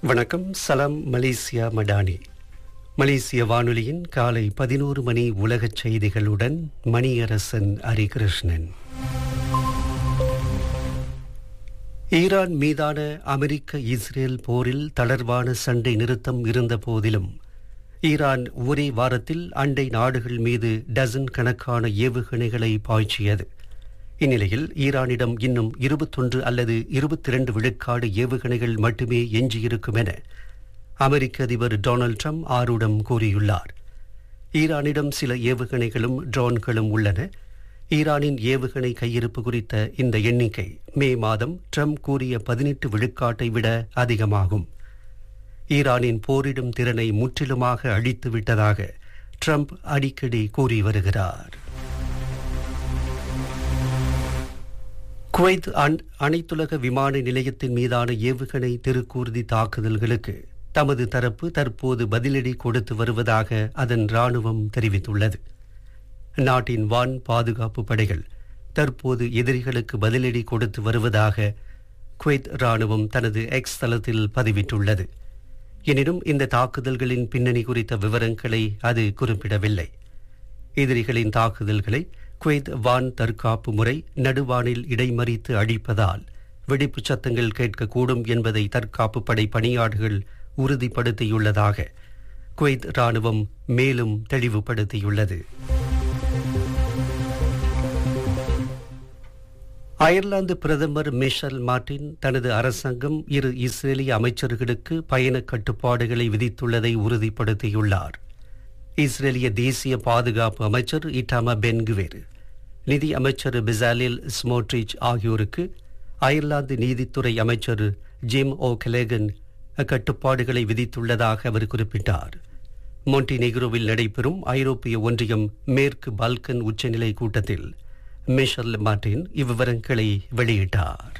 வணக்கம் சலாம் மலேசியா மடானி மலேசிய வானொலியின் காலை பதினோரு மணி உலகச் செய்திகளுடன் மணியரசன் ஹரிகிருஷ்ணன் ஈரான் மீதான அமெரிக்க இஸ்ரேல் போரில் தளர்வான சண்டை நிறுத்தம் இருந்த போதிலும் ஈரான் ஒரே வாரத்தில் அண்டை நாடுகள் மீது டசன் கணக்கான ஏவுகணைகளை பாய்ச்சியது இந்நிலையில் ஈரானிடம் இன்னும் இருபத்தொன்று அல்லது இருபத்தி இரண்டு விழுக்காடு ஏவுகணைகள் மட்டுமே எஞ்சியிருக்கும் என அமெரிக்க அதிபர் டொனால்ட் ட்ரம்ப் ஆரூடம் கூறியுள்ளார் ஈரானிடம் சில ஏவுகணைகளும் ட்ரோன்களும் உள்ளன ஈரானின் ஏவுகணை கையிருப்பு குறித்த இந்த எண்ணிக்கை மே மாதம் ட்ரம்ப் கூறிய பதினெட்டு விழுக்காட்டை விட அதிகமாகும் ஈரானின் போரிடும் திறனை முற்றிலுமாக அழித்து விட்டதாக ட்ரம்ப் அடிக்கடி கூறி வருகிறார் குவைத் அனைத்துலக விமான நிலையத்தின் மீதான ஏவுகணை திருக்கூர்தி தாக்குதல்களுக்கு தமது தரப்பு தற்போது பதிலடி கொடுத்து வருவதாக அதன் ராணுவம் தெரிவித்துள்ளது நாட்டின் வான் பாதுகாப்பு படைகள் தற்போது எதிரிகளுக்கு பதிலடி கொடுத்து வருவதாக குவைத் ராணுவம் தனது எக்ஸ் தளத்தில் பதிவிட்டுள்ளது எனினும் இந்த தாக்குதல்களின் பின்னணி குறித்த விவரங்களை அது குறிப்பிடவில்லை எதிரிகளின் தாக்குதல்களை குவைத் வான் தற்காப்பு முறை நடுவானில் இடைமறித்து அழிப்பதால் வெடிப்புச் சத்தங்கள் கேட்கக்கூடும் என்பதை தற்காப்பு படை பணியாளர்கள் உறுதிப்படுத்தியுள்ளதாக குவைத் ராணுவம் மேலும் தெளிவுபடுத்தியுள்ளது அயர்லாந்து பிரதமர் மிஷல் மார்டின் தனது அரசாங்கம் இரு இஸ்ரேலிய அமைச்சர்களுக்கு பயண கட்டுப்பாடுகளை விதித்துள்ளதை உறுதிப்படுத்தியுள்ளார் இஸ்ரேலிய தேசிய பாதுகாப்பு அமைச்சர் இட்டாமா பென்குவேர் நிதி அமைச்சர் பிசாலில் ஸ்மோட்ரிச் ஆகியோருக்கு அயர்லாந்து நீதித்துறை அமைச்சர் ஜிம் ஓ கெலேகன் கட்டுப்பாடுகளை விதித்துள்ளதாக அவர் குறிப்பிட்டார் மொண்டிநெக்ரோவில் நடைபெறும் ஐரோப்பிய ஒன்றியம் மேற்கு பால்கன் உச்சநிலை கூட்டத்தில் மிஷல் மார்டின் இவ்விவரங்களை வெளியிட்டார்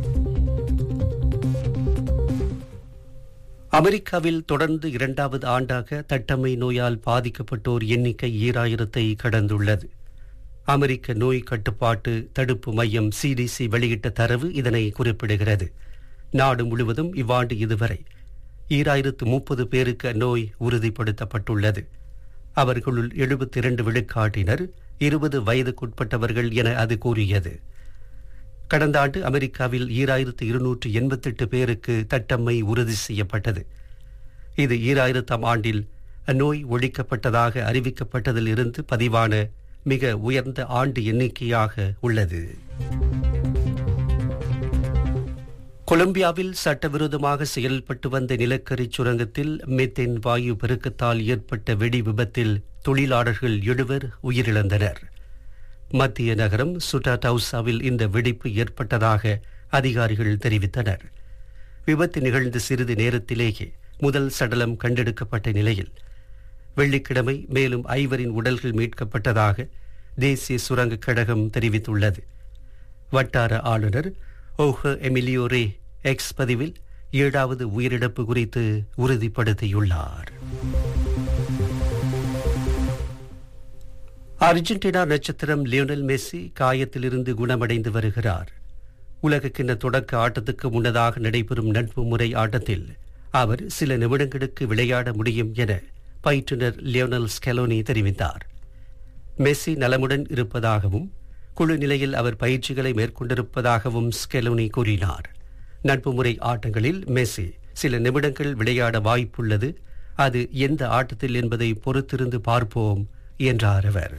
அமெரிக்காவில் தொடர்ந்து இரண்டாவது ஆண்டாக தட்டம்மை நோயால் பாதிக்கப்பட்டோர் எண்ணிக்கை ஈராயிரத்தை கடந்துள்ளது அமெரிக்க நோய் கட்டுப்பாட்டு தடுப்பு மையம் சிடிசி வெளியிட்ட தரவு இதனை குறிப்பிடுகிறது நாடு முழுவதும் இவ்வாண்டு இதுவரை ஈராயிரத்து முப்பது பேருக்கு நோய் உறுதிப்படுத்தப்பட்டுள்ளது அவர்களுள் எழுபத்தி இரண்டு விழுக்காட்டினர் இருபது வயதுக்குட்பட்டவர்கள் என அது கூறியது கடந்த ஆண்டு அமெரிக்காவில் ஈராயிரத்து இருநூற்று எண்பத்தெட்டு பேருக்கு தட்டம்மை உறுதி செய்யப்பட்டது இது ஈராயிரத்தாம் ஆண்டில் நோய் ஒழிக்கப்பட்டதாக அறிவிக்கப்பட்டதில் இருந்து பதிவான மிக உயர்ந்த ஆண்டு எண்ணிக்கையாக உள்ளது கொலம்பியாவில் சட்டவிரோதமாக செயல்பட்டு வந்த நிலக்கரி சுரங்கத்தில் மெத்தேன் வாயு பெருக்கத்தால் ஏற்பட்ட வெடி விபத்தில் தொழிலாளர்கள் எழுவர் உயிரிழந்தனர் மத்திய நகரம் சுட்டா டவுசாவில் இந்த வெடிப்பு ஏற்பட்டதாக அதிகாரிகள் தெரிவித்தனர் விபத்து நிகழ்ந்த சிறிது நேரத்திலேயே முதல் சடலம் கண்டெடுக்கப்பட்ட நிலையில் வெள்ளிக்கிழமை மேலும் ஐவரின் உடல்கள் மீட்கப்பட்டதாக தேசிய சுரங்க கழகம் தெரிவித்துள்ளது வட்டார ஆளுநர் ஓஹ எமிலியோரே எக்ஸ் பதிவில் ஏழாவது உயிரிழப்பு குறித்து உறுதிப்படுத்தியுள்ளார் அர்ஜென்டினா நட்சத்திரம் லியோனல் மெஸ்ஸி காயத்திலிருந்து குணமடைந்து வருகிறார் உலகக்கிண்ண தொடக்க ஆட்டத்துக்கு முன்னதாக நடைபெறும் நட்பு முறை ஆட்டத்தில் அவர் சில நிமிடங்களுக்கு விளையாட முடியும் என பயிற்றுனர் லியோனல் ஸ்கெலோனி தெரிவித்தார் மெஸ்ஸி நலமுடன் இருப்பதாகவும் குழு நிலையில் அவர் பயிற்சிகளை மேற்கொண்டிருப்பதாகவும் ஸ்கெலோனி கூறினார் நட்பு முறை ஆட்டங்களில் மெஸ்ஸி சில நிமிடங்கள் விளையாட வாய்ப்புள்ளது அது எந்த ஆட்டத்தில் என்பதை பொறுத்திருந்து பார்ப்போம் என்றார் அவர்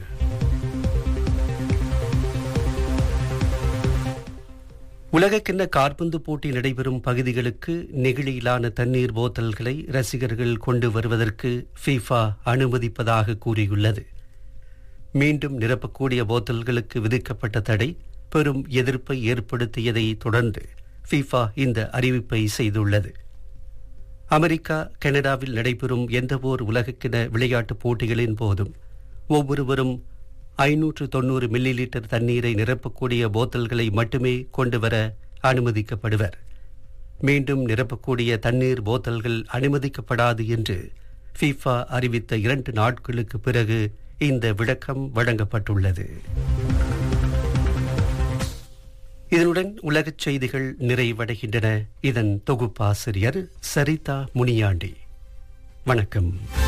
உலகக்கிண்ண கார்பந்து போட்டி நடைபெறும் பகுதிகளுக்கு நெகிழியிலான தண்ணீர் போத்தல்களை ரசிகர்கள் கொண்டு வருவதற்கு ஃபீஃபா அனுமதிப்பதாக கூறியுள்ளது மீண்டும் நிரப்பக்கூடிய போத்தல்களுக்கு விதிக்கப்பட்ட தடை பெரும் எதிர்ப்பை ஏற்படுத்தியதை தொடர்ந்து ஃபீஃபா இந்த அறிவிப்பை செய்துள்ளது அமெரிக்கா கனடாவில் நடைபெறும் எந்தவோர் உலகக்கிண விளையாட்டுப் போட்டிகளின் போதும் ஒவ்வொருவரும் ஐநூற்று தொன்னூறு மில்லி லிட்டர் தண்ணீரை நிரப்பக்கூடிய போத்தல்களை மட்டுமே கொண்டு வர அனுமதிக்கப்படுவர் மீண்டும் நிரப்பக்கூடிய தண்ணீர் போத்தல்கள் அனுமதிக்கப்படாது என்று ஃபீஃபா அறிவித்த இரண்டு நாட்களுக்கு பிறகு இந்த விளக்கம் வழங்கப்பட்டுள்ளது இதனுடன் உலகச் செய்திகள் நிறைவடைகின்றன இதன் தொகுப்பாசிரியர் சரிதா முனியாண்டி வணக்கம்